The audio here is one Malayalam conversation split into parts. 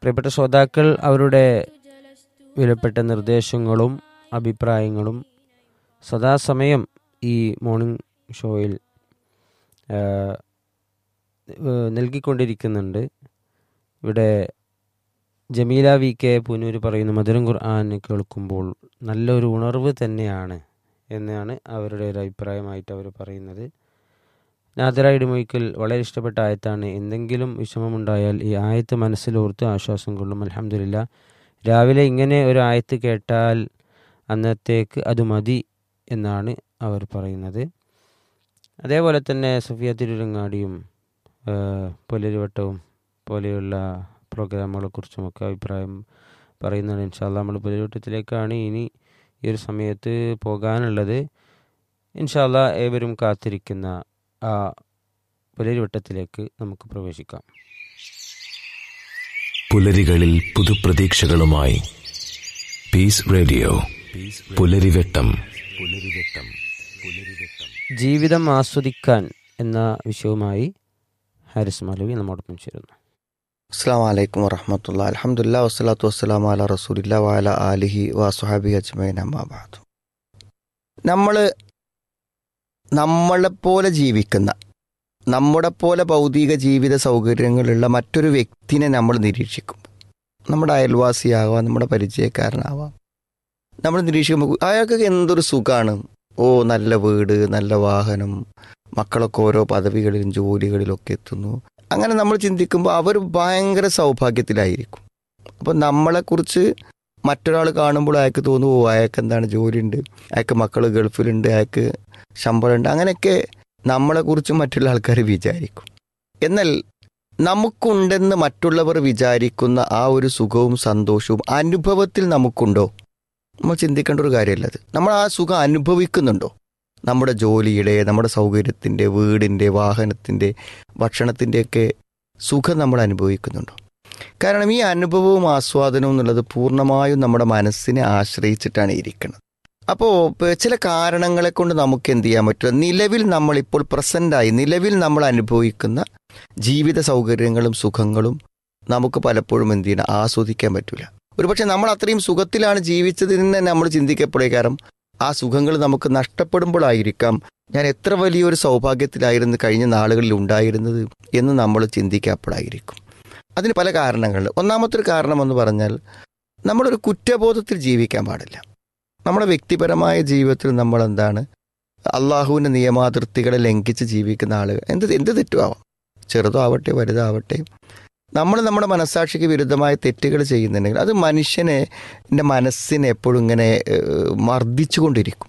പ്രിയപ്പെട്ട ശ്രോതാക്കൾ അവരുടെ വിലപ്പെട്ട നിർദ്ദേശങ്ങളും അഭിപ്രായങ്ങളും സദാസമയം ഈ മോർണിംഗ് ഷോയിൽ ആ, ഏഹ്, നൽകിക്കൊണ്ടിരിക്കുന്നുണ്ട് ഇവിടെ ജമീല വി കെ പുനൂര് പറയുന്നു മധുരം ഖുർആൻ കേൾക്കുമ്പോൾ നല്ലൊരു ഉണർവ് തന്നെയാണ് എന്നാണ് അവരുടെ ഒരു അഭിപ്രായമായിട്ട് അവർ പറയുന്നത് നാദര ഇടുമൊയ്ക്കൽ വളരെ ഇഷ്ടപ്പെട്ട ആയത്താണ് എന്തെങ്കിലും വിഷമമുണ്ടായാൽ ഈ ആയത്ത് മനസ്സിലോർത്ത് ആശ്വാസം കൊള്ളും അലഹമില്ല രാവിലെ ഇങ്ങനെ ഒരു ആയത്ത് കേട്ടാൽ അന്നത്തേക്ക് അത് മതി എന്നാണ് അവർ പറയുന്നത് അതേപോലെ തന്നെ സഫിയ തിരുരങ്ങാടിയും ആ, പുലരിവട്ടവും പോലെയുള്ള പ്രോഗ്രാമുകളെക്കുറിച്ചുമൊക്കെ അഭിപ്രായം പറയുന്നുണ്ട് ഇൻഷാല്ല നമ്മൾ പുലരിവട്ടത്തിലേക്കാണ് ഇനി ഈ ഒരു സമയത്ത് പോകാനുള്ളത് ഇൻഷാല്ല ഏവരും കാത്തിരിക്കുന്ന ആ പുലരിവട്ടത്തിലേക്ക് നമുക്ക് പ്രവേശിക്കാം പുലരികളിൽ പുതുപ്രതീക്ഷകളുമായി പീസ് റേഡിയോ പുലരിവെട്ടം പുലരിവെട്ടം പുലരിവെട്ടം ജീവിതം ആസ്വദിക്കാൻ എന്ന വിഷയവുമായി ഹാരിസ് മൗലവി നമ്മോടൊപ്പം ചേരുന്നു അസ്സാം വലൈക്കും വറഹമത്തുള്ള അലഹമുല്ല വസ്സലാത്തു വസ്സലാം അല റസൂലില്ല വാല ആലിഹി വാസുഹാബി അജ്മൈൻ അമ്മാബാദ് നമ്മൾ നമ്മളെപ്പോലെ ജീവിക്കുന്ന നമ്മുടെ പോലെ ഭൗതിക ജീവിത സൗകര്യങ്ങളുള്ള മറ്റൊരു വ്യക്തിനെ നമ്മൾ നിരീക്ഷിക്കും നമ്മുടെ അയൽവാസിയാവാം നമ്മുടെ പരിചയക്കാരനാവാം നമ്മൾ നിരീക്ഷിക്കുമ്പോൾ അയാൾക്കൊക്കെ എന്തൊരു സുഖമാണ് ഓ നല്ല വീട് നല്ല വാഹനം മക്കളൊക്കെ ഓരോ പദവികളിലും ജോലികളിലൊക്കെ എത്തുന്നു അങ്ങനെ നമ്മൾ ചിന്തിക്കുമ്പോൾ അവർ ഭയങ്കര സൗഭാഗ്യത്തിലായിരിക്കും അപ്പോൾ നമ്മളെക്കുറിച്ച് മറ്റൊരാൾ കാണുമ്പോൾ അയാൾക്ക് തോന്നും ഓ അയാൾക്ക് എന്താണ് ജോലിയുണ്ട് അയാൾക്ക് മക്കൾ ഗൾഫിലുണ്ട് അയാൾക്ക് ശമ്പളമുണ്ട് അങ്ങനെയൊക്കെ നമ്മളെക്കുറിച്ച് മറ്റുള്ള ആൾക്കാർ വിചാരിക്കും എന്നാൽ നമുക്കുണ്ടെന്ന് മറ്റുള്ളവർ വിചാരിക്കുന്ന ആ ഒരു സുഖവും സന്തോഷവും അനുഭവത്തിൽ നമുക്കുണ്ടോ നമ്മൾ ചിന്തിക്കേണ്ട ഒരു കാര്യമല്ല അത് നമ്മൾ ആ സുഖം അനുഭവിക്കുന്നുണ്ടോ നമ്മുടെ ജോലിയുടെ നമ്മുടെ സൗകര്യത്തിൻ്റെ വീടിൻ്റെ വാഹനത്തിൻ്റെ ഭക്ഷണത്തിൻ്റെയൊക്കെ സുഖം നമ്മൾ അനുഭവിക്കുന്നുണ്ടോ കാരണം ഈ അനുഭവവും ആസ്വാദനവും എന്നുള്ളത് പൂർണ്ണമായും നമ്മുടെ മനസ്സിനെ ആശ്രയിച്ചിട്ടാണ് ഇരിക്കുന്നത് അപ്പോൾ ചില കാരണങ്ങളെ കൊണ്ട് നമുക്ക് എന്ത് ചെയ്യാൻ പറ്റില്ല നിലവിൽ നമ്മളിപ്പോൾ പ്രസൻ്റായി നിലവിൽ നമ്മൾ അനുഭവിക്കുന്ന ജീവിത സൗകര്യങ്ങളും സുഖങ്ങളും നമുക്ക് പലപ്പോഴും എന്ത് ചെയ്യണം ആസ്വദിക്കാൻ പറ്റില്ല ഒരുപക്ഷെ നമ്മൾ അത്രയും സുഖത്തിലാണ് ജീവിച്ചതെന്ന് തന്നെ നമ്മൾ ചിന്തിക്കപ്പെടുക കാരണം ആ സുഖങ്ങൾ നമുക്ക് നഷ്ടപ്പെടുമ്പോഴായിരിക്കാം ഞാൻ എത്ര വലിയൊരു സൗഭാഗ്യത്തിലായിരുന്നു കഴിഞ്ഞ നാളുകളിൽ ഉണ്ടായിരുന്നത് എന്ന് നമ്മൾ ചിന്തിക്കപ്പെടായിരിക്കും അതിന് പല കാരണങ്ങളുണ്ട് ഒന്നാമത്തെ ഒരു കാരണം എന്ന് പറഞ്ഞാൽ നമ്മളൊരു കുറ്റബോധത്തിൽ ജീവിക്കാൻ പാടില്ല നമ്മുടെ വ്യക്തിപരമായ ജീവിതത്തിൽ നമ്മൾ എന്താണ് അള്ളാഹുവിൻ്റെ നിയമാതിർത്തികളെ ലംഘിച്ച് ജീവിക്കുന്ന ആളുകൾ എന്ത് എന്ത് തെറ്റുമാവാം ചെറുതോ ആവട്ടെ വലുതാവട്ടെ നമ്മൾ നമ്മുടെ മനസ്സാക്ഷിക്ക് വിരുദ്ധമായ തെറ്റുകൾ ചെയ്യുന്നുണ്ടെങ്കിൽ അത് മനുഷ്യനെ എൻ്റെ മനസ്സിനെ എപ്പോഴും ഇങ്ങനെ ഏഹ്, മർദ്ദിച്ചുകൊണ്ടിരിക്കും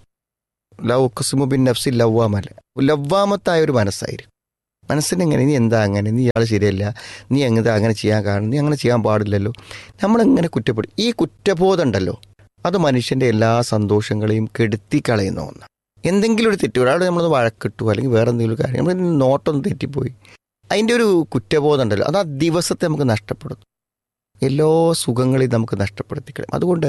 ലവ് കുസുമുബിൻ നഫ്സി ലവ്വാമല്ല ലവ്വാമത്തായ ഒരു മനസ്സായിരിക്കും മനസ്സിനെങ്ങനെ നീ എന്താ അങ്ങനെ നീ ഇയാൾ ശരിയല്ല നീ എങ്ങനെ അങ്ങനെ ചെയ്യാൻ കാരണം നീ അങ്ങനെ ചെയ്യാൻ പാടില്ലല്ലോ നമ്മളെങ്ങനെ കുറ്റപ്പെടും ഈ കുറ്റബോധം ഉണ്ടല്ലോ അത് മനുഷ്യൻ്റെ എല്ലാ സന്തോഷങ്ങളെയും കെടുത്തി കളയുന്ന ഒന്ന് എന്തെങ്കിലും ഒരു തെറ്റ് ഒരാൾ നമ്മളത് വഴക്കിട്ടു അല്ലെങ്കിൽ വേറെ എന്തെങ്കിലും കാര്യം നമ്മൾ നോട്ടൊന്ന് തെറ്റിപ്പോയി അതിൻ്റെ ഒരു കുറ്റബോധം ഉണ്ടല്ലോ അത് ആ ദിവസത്തെ നമുക്ക് നഷ്ടപ്പെടുത്തും എല്ലാ സുഖങ്ങളെയും നമുക്ക് നഷ്ടപ്പെടുത്തി കളയും അതുകൊണ്ട്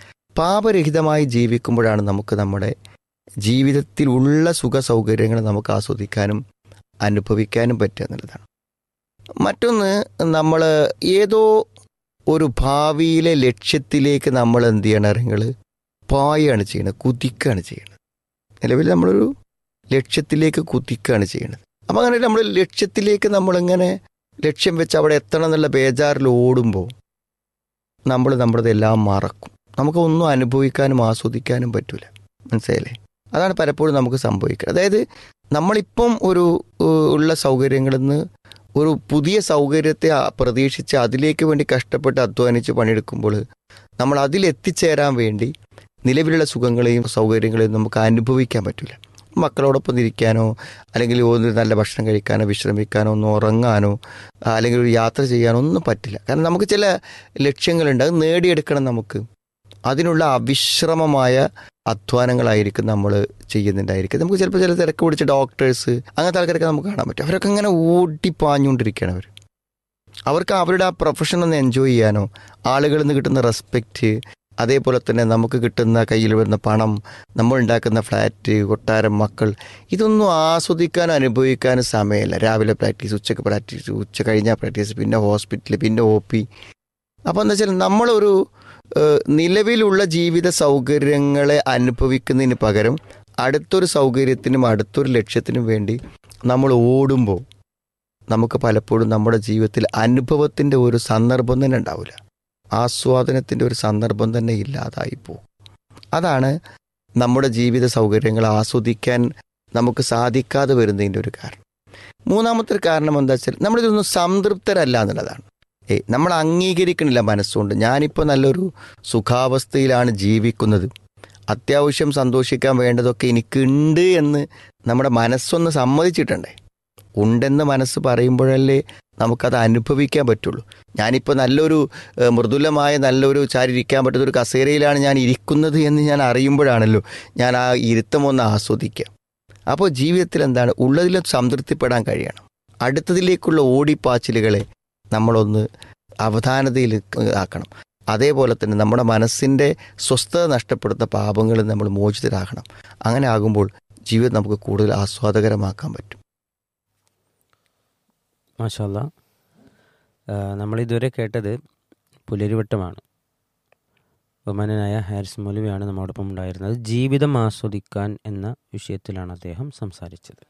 പാപരഹിതമായി ജീവിക്കുമ്പോഴാണ് നമുക്ക് നമ്മുടെ ജീവിതത്തിൽ ഉള്ള സുഖ സൗകര്യങ്ങൾ നമുക്ക് ആസ്വദിക്കാനും അനുഭവിക്കാനും പറ്റുക എന്നുള്ളതാണ് മറ്റൊന്ന് നമ്മൾ ഏതോ ഒരു ഭാവിയിലെ ലക്ഷ്യത്തിലേക്ക് നമ്മൾ എന്ത് ചെയ്യണം നിങ്ങൾ പായാണ് ചെയ്യുന്നത് കുതിക്കുകയാണ് ചെയ്യുന്നത് നിലവിൽ നമ്മളൊരു ലക്ഷ്യത്തിലേക്ക് കുതിക്കുകയാണ് ചെയ്യുന്നത് അപ്പം അങ്ങനെ നമ്മൾ ലക്ഷ്യത്തിലേക്ക് നമ്മളിങ്ങനെ ലക്ഷ്യം വെച്ച് അവിടെ എത്തണം എന്നുള്ള ബേജാറിൽ ഓടുമ്പോൾ നമ്മൾ നമ്മുടെതെല്ലാം മറക്കും നമുക്ക് ഒന്നും അനുഭവിക്കാനും ആസ്വദിക്കാനും പറ്റൂല മനസ്സിലായില്ലേ അതാണ് പലപ്പോഴും നമുക്ക് സംഭവിക്കുന്നത് അതായത് നമ്മളിപ്പം ഒരു ഏഹ്, ഉള്ള സൗകര്യങ്ങളിൽ നിന്ന് ഒരു പുതിയ സൗകര്യത്തെ ആ- പ്രതീക്ഷിച്ച് അതിലേക്ക് വേണ്ടി കഷ്ടപ്പെട്ട് അധ്വാനിച്ച് പണിയെടുക്കുമ്പോൾ നമ്മൾ അതിലെത്തിച്ചേരാൻ വേണ്ടി നിലവിലുള്ള സുഖങ്ങളെയും സൗകര്യങ്ങളെയും നമുക്ക് അനുഭവിക്കാൻ പറ്റില്ല മക്കളോടൊപ്പം ഇരിക്കാനോ അല്ലെങ്കിൽ ഒരു നല്ല ഭക്ഷണം കഴിക്കാനോ വിശ്രമിക്കാനോ ഒന്ന് ഉറങ്ങാനോ ആ, അല്ലെങ്കിൽ ഒരു യാത്ര ചെയ്യാനോ ഒന്നും പറ്റില്ല കാരണം നമുക്ക് ചില ലക്ഷ്യങ്ങളുണ്ട് അത് നേടിയെടുക്കണം നമുക്ക് അതിനുള്ള അവിശ്രമമായ അധ്വാനങ്ങളായിരിക്കും നമ്മൾ ചെയ്യുന്നുണ്ടായിരിക്കും നമുക്ക് ചിലപ്പോൾ ചില തിരക്ക് പിടിച്ച ഡോക്ടേഴ്സ് അങ്ങനത്തെ ആൾക്കാരൊക്കെ നമുക്ക് കാണാൻ പറ്റും അവരൊക്കെ ഇങ്ങനെ ഓടിപ്പാഞ്ഞുകൊണ്ടിരിക്കുകയാണ് അവർ അവർക്ക് അവരുടെ ആ പ്രൊഫഷൻ ഒന്ന് എൻജോയ് ചെയ്യാനോ ആളുകളിൽ നിന്ന് കിട്ടുന്ന റെസ്പെക്റ്റ് അതേപോലെ തന്നെ നമുക്ക് കിട്ടുന്ന കയ്യിൽ വരുന്ന പണം നമ്മൾ ഉണ്ടാക്കുന്ന ഫ്ലാറ്റ് കൊട്ടാരം മക്കൾ ഇതൊന്നും ആസ്വദിക്കാനും അനുഭവിക്കാനും സമയമില്ല രാവിലെ പ്രാക്ടീസ് ഉച്ചക്ക് പ്രാക്ടീസ് ഉച്ച കഴിഞ്ഞാൽ പ്രാക്ടീസ് പിന്നെ ഹോസ്പിറ്റൽ പിന്നെ ഒ പി അപ്പോൾ എന്താ വെച്ചാൽ നമ്മളൊരു ഏഹ്, നിലവിലുള്ള ജീവിത സൗകര്യങ്ങളെ അനുഭവിക്കുന്നതിന് പകരം അടുത്തൊരു സൗകര്യത്തിനും അടുത്തൊരു ലക്ഷ്യത്തിനും വേണ്ടി നമ്മൾ ഓടുമ്പോൾ നമുക്ക് പലപ്പോഴും നമ്മുടെ ജീവിതത്തിൽ അനുഭവത്തിൻ്റെ ഒരു സന്ദർഭം തന്നെ ഉണ്ടാവില്ല ആസ്വാദനത്തിൻ്റെ ഒരു സന്ദർഭം തന്നെ ഇല്ലാതായി പോകും അതാണ് നമ്മുടെ ജീവിത സൗകര്യങ്ങൾ ആസ്വദിക്കാൻ നമുക്ക് സാധിക്കാതെ വരുന്നതിൻ്റെ ഒരു കാരണം മൂന്നാമത്തെ ഒരു കാരണം എന്താ വെച്ചാൽ നമ്മളിതൊന്നും സംതൃപ്തരല്ല എന്നുള്ളതാണ് ഏയ് നമ്മൾ അംഗീകരിക്കണില്ല മനസ്സുകൊണ്ട് ഞാനിപ്പോൾ നല്ലൊരു സുഖാവസ്ഥയിലാണ് ജീവിക്കുന്നത് അത്യാവശ്യം സന്തോഷിക്കാൻ വേണ്ടതൊക്കെ എനിക്കുണ്ട് എന്ന് നമ്മുടെ മനസ്സൊന്ന് സമ്മതിച്ചിട്ടുണ്ടേ ഉണ്ടെന്ന് മനസ്സ് പറയുമ്പോഴല്ലേ നമുക്കത് അനുഭവിക്കാൻ പറ്റുള്ളൂ ഞാനിപ്പോൾ നല്ലൊരു ഏഹ്, മൃദുലമായ നല്ലൊരു ചാരിരിക്കാൻ പറ്റുന്ന ഒരു കസേരയിലാണ് ഞാൻ ഇരിക്കുന്നത് എന്ന് ഞാൻ അറിയുമ്പോഴാണല്ലോ ഞാൻ ആ ഇരുത്തം ഒന്ന് ആസ്വദിക്കുക അപ്പോൾ ജീവിതത്തിൽ എന്താണ് ഉള്ളതിലും സംതൃപ്തിപ്പെടാൻ കഴിയണം അടുത്തതിലേക്കുള്ള ഓടിപ്പാച്ചിലുകളെ നമ്മളൊന്ന് അവധാനതയിൽ ആക്കണം അതേപോലെ തന്നെ നമ്മുടെ മനസ്സിൻ്റെ സ്വസ്ഥത നഷ്ടപ്പെടുന്ന പാപങ്ങളിൽ നമ്മൾ മോചിതരാകണം അങ്ങനെ ആകുമ്പോൾ ജീവിതം നമുക്ക് കൂടുതൽ ആസ്വാദകരമാക്കാൻ പറ്റും മാഷല്ല നമ്മൾ ഇതുവരെ കേട്ടത് പുലരിവട്ടമാണ് ബഹുമാനനായ ഹാരിസ് മൗലവിയാണ് നമ്മോടൊപ്പം ഉണ്ടായിരുന്നത് ജീവിതം ആസ്വദിക്കാൻ എന്ന വിഷയത്തിലാണ് അദ്ദേഹം സംസാരിച്ചത്